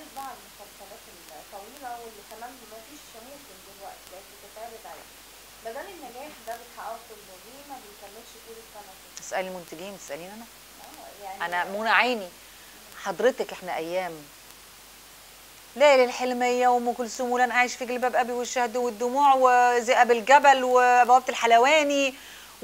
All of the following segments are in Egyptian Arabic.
اتعرض بقى على المسلسلات الطويله واللي كمان ما فيش موسم دلوقتي بقت بتتعرض عادي بدل النجاح ده بتحققه كله ليه ما بيكملش طول السنه كده؟ تسالي المنتجين تساليني انا اه يعني انا منى عيني حضرتك احنا ايام ليلى الحلميه وام كلثوم ولن اعيش في جلباب ابي والشهد والدموع وذئاب الجبل وبوابه الحلواني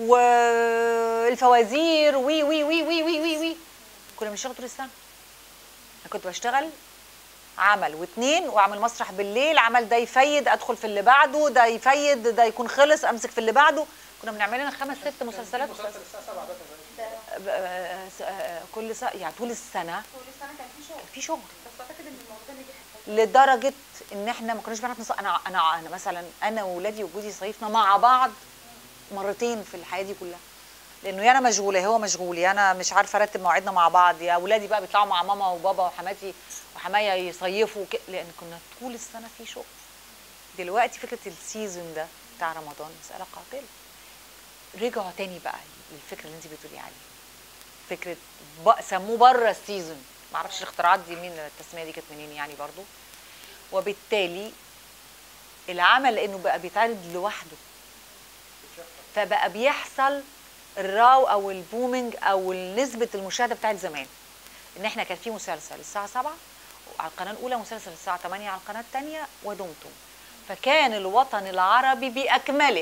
والفوازير وي وي وي وي وي وي وي كنا بنشتغل طول السنه انا كنت بشتغل عمل واتنين واعمل مسرح بالليل عمل ده يفيد ادخل في اللي بعده ده يفيد ده يكون خلص امسك في اللي بعده كنا بنعمل لنا خمس ست مسلسلات مسلسل الساعه 7 ده كمان. ده آه، آه، كل سنة يعني طول السنة طول السنه كان في شغل في شغل بس اعتقد ان الموضوع ده نجح لدرجة ان احنا ما كناش بنعرف نص... انا انا انا مثلا انا واولادي وجوزي صيفنا مع بعض مرتين في الحياة دي كلها لانه يا انا مشغولة يا هو مشغول يا انا مش عارفة ارتب مواعيدنا مع بعض يا اولادي بقى بيطلعوا مع ماما وبابا وحماتي وحمايا يصيفوا ك... لان كنا طول السنة في شغل دلوقتي فكرة السيزون ده بتاع رمضان مسألة قاتلة رجعوا تاني بقى للفكرة اللي انت بتقولي عليها فكره ب... سموه بره السيزون معرفش الاختراعات دي مين التسميه دي كانت منين يعني برضو وبالتالي العمل لانه بقى بيتعرض لوحده فبقى بيحصل الراو او البومينج او نسبه المشاهده بتاعت زمان ان احنا كان في مسلسل الساعه 7 على القناه الاولى مسلسل الساعه 8 على القناه الثانيه ودمتم فكان الوطن العربي باكمله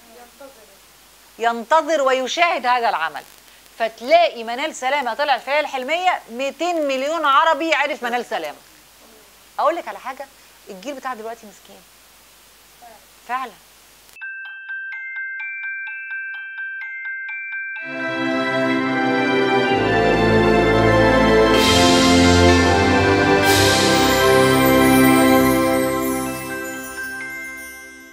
ينتظر ويشاهد هذا العمل فتلاقي منال سلامه طلع في ليالي الحلميه 200 مليون عربي عرف منال سلامه اقول لك على حاجه الجيل بتاع دلوقتي مسكين فعلا